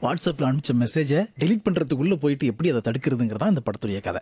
வாட்ஸ்அப்பில் அனுப்பிச்ச மெசேஜை டெலீட் பண்ணுறதுக்குள்ளே போயிட்டு எப்படி அதை தடுக்கிறதுங்கிறதா இந்த படத்துடைய கதை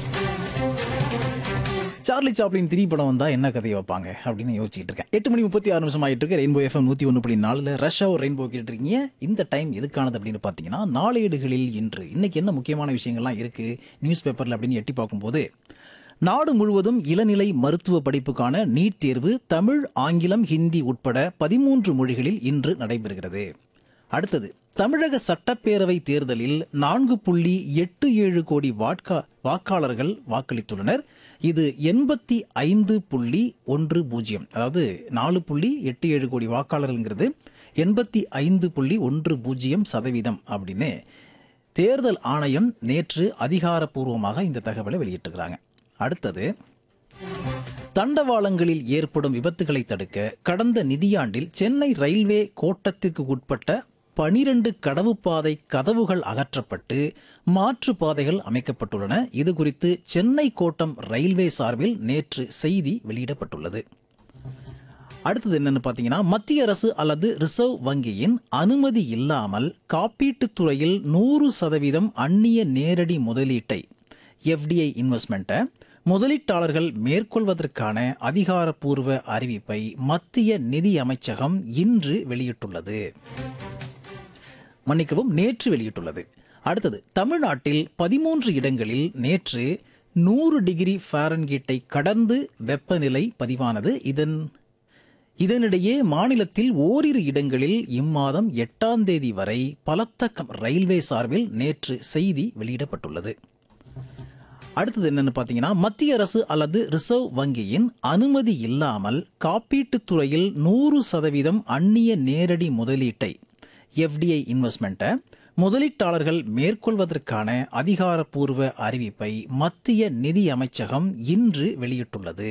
சார்லி சாப்ளின் திரி படம் வந்தா என்ன கதையை வைப்பாங்க அப்படின்னு யோசிச்சுட்டு இருக்கேன் எட்டு மணி முப்பத்தி ஆறு நிமிஷம் ஆயிட்டு இருக்கு ரெயின்போ எஃப்எம் நூத்தி ஒன்று புள்ளி நாலுல ரஷ் அவர் ரெயின்போ கேட்டு இருக்கீங்க இந்த டைம் எதுக்கானது அப்படின்னு பார்த்தீங்கன்னா நாளேடுகளில் இன்று இன்னைக்கு என்ன முக்கியமான விஷயங்கள்லாம் இருக்கு நியூஸ் பேப்பர்ல அப்படின்னு எட்டி பார்க்கும்போது நாடு முழுவதும் இளநிலை மருத்துவ படிப்புக்கான நீட் தேர்வு தமிழ் ஆங்கிலம் ஹிந்தி உட்பட பதிமூன்று மொழிகளில் இன்று நடைபெறுகிறது அடுத்தது தமிழக சட்டப்பேரவை தேர்தலில் நான்கு புள்ளி எட்டு ஏழு கோடி வாட்கா வாக்காளர்கள் வாக்களித்துள்ளனர் இது எண்பத்தி ஐந்து புள்ளி ஒன்று பூஜ்ஜியம் அதாவது நாலு புள்ளி எட்டு ஏழு கோடி வாக்காளர்கள்ங்கிறது எண்பத்தி ஐந்து புள்ளி ஒன்று பூஜ்ஜியம் சதவீதம் அப்படின்னு தேர்தல் ஆணையம் நேற்று அதிகாரப்பூர்வமாக இந்த தகவலை வெளியிட்டிருக்கிறாங்க அடுத்தது தண்டவாளங்களில் ஏற்படும் விபத்துகளை தடுக்க கடந்த நிதியாண்டில் சென்னை ரயில்வே கோட்டத்திற்கு உட்பட்ட பனிரெண்டு கடவுப்பாதை கதவுகள் அகற்றப்பட்டு மாற்று பாதைகள் அமைக்கப்பட்டுள்ளன இது குறித்து சென்னை கோட்டம் ரயில்வே சார்பில் நேற்று செய்தி வெளியிடப்பட்டுள்ளது அடுத்தது என்னன்னு பார்த்தீங்கன்னா மத்திய அரசு அல்லது ரிசர்வ் வங்கியின் அனுமதி இல்லாமல் காப்பீட்டுத் துறையில் நூறு சதவீதம் அந்நிய நேரடி முதலீட்டை எஃப்டிஐ இன்வெஸ்ட்மெண்ட்டை முதலீட்டாளர்கள் மேற்கொள்வதற்கான அதிகாரப்பூர்வ அறிவிப்பை மத்திய நிதி அமைச்சகம் இன்று வெளியிட்டுள்ளது மன்னிக்கவும் நேற்று வெளியிட்டுள்ளது அடுத்தது தமிழ்நாட்டில் பதிமூன்று இடங்களில் நேற்று நூறு டிகிரி ஃபாரன்கீட்டை கடந்து வெப்பநிலை பதிவானது இதன் இதனிடையே மாநிலத்தில் ஓரிரு இடங்களில் இம்மாதம் எட்டாம் தேதி வரை பலத்த கம்- ரயில்வே சார்பில் நேற்று செய்தி வெளியிடப்பட்டுள்ளது அடுத்தது என்னன்னு பார்த்தீங்கன்னா மத்திய அரசு அல்லது ரிசர்வ் வங்கியின் அனுமதி இல்லாமல் காப்பீட்டுத் துறையில் நூறு சதவீதம் அந்நிய நேரடி முதலீட்டை எஃப்டிஐ இன்வெஸ்ட்மெண்ட்டை முதலீட்டாளர்கள் மேற்கொள்வதற்கான அதிகாரப்பூர்வ அறிவிப்பை மத்திய நிதி அமைச்சகம் இன்று வெளியிட்டுள்ளது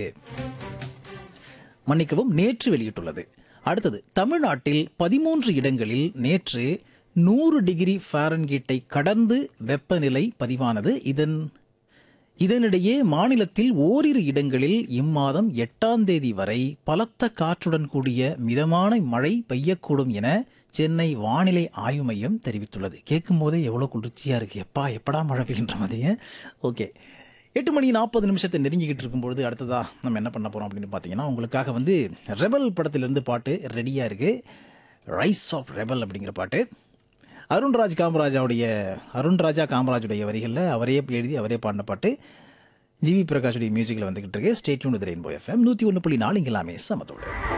மன்னிக்கவும் நேற்று வெளியிட்டுள்ளது அடுத்தது தமிழ்நாட்டில் பதிமூன்று இடங்களில் நேற்று நூறு டிகிரி ஃபாரன்கீட்டை கடந்து வெப்பநிலை பதிவானது இதன் இதனிடையே மாநிலத்தில் ஓரிரு இடங்களில் இம்மாதம் எட்டாம் தேதி வரை பலத்த காற்றுடன் கூடிய மிதமான மழை பெய்யக்கூடும் என சென்னை வானிலை ஆய்வு மையம் தெரிவித்துள்ளது கேட்கும் போதே எவ்வளோ குளிர்ச்சியாக இருக்கு எப்பா எப்படா மழை பெய்கின்ற மாதிரியே ஓகே எட்டு மணி நாற்பது நிமிஷத்தை நெருங்கிக்கிட்டு இருக்கும்பொழுது அடுத்ததா நம்ம என்ன பண்ண போகிறோம் அப்படின்னு பார்த்தீங்கன்னா உங்களுக்காக வந்து ரெபல் படத்திலிருந்து பாட்டு ரெடியாக இருக்குது ரைஸ் ஆஃப் ரெபல் அப்படிங்கிற பாட்டு அருண்ராஜ் காமராஜாவுடைய அருண்ராஜா காமராஜுடைய வரிகளில் அவரே எழுதி அவரே பாடின பாட்டு ஜிவி பிரகாஷுடைய மியூசிக்கில் வந்துகிட்டு இருக்கு ஸ்டேட்யூன் ரெயின்போ எஃப்எம் நூற்றி ஒன்று புள்ளி நாலு இங்கெல்லாமே சமத்தோடு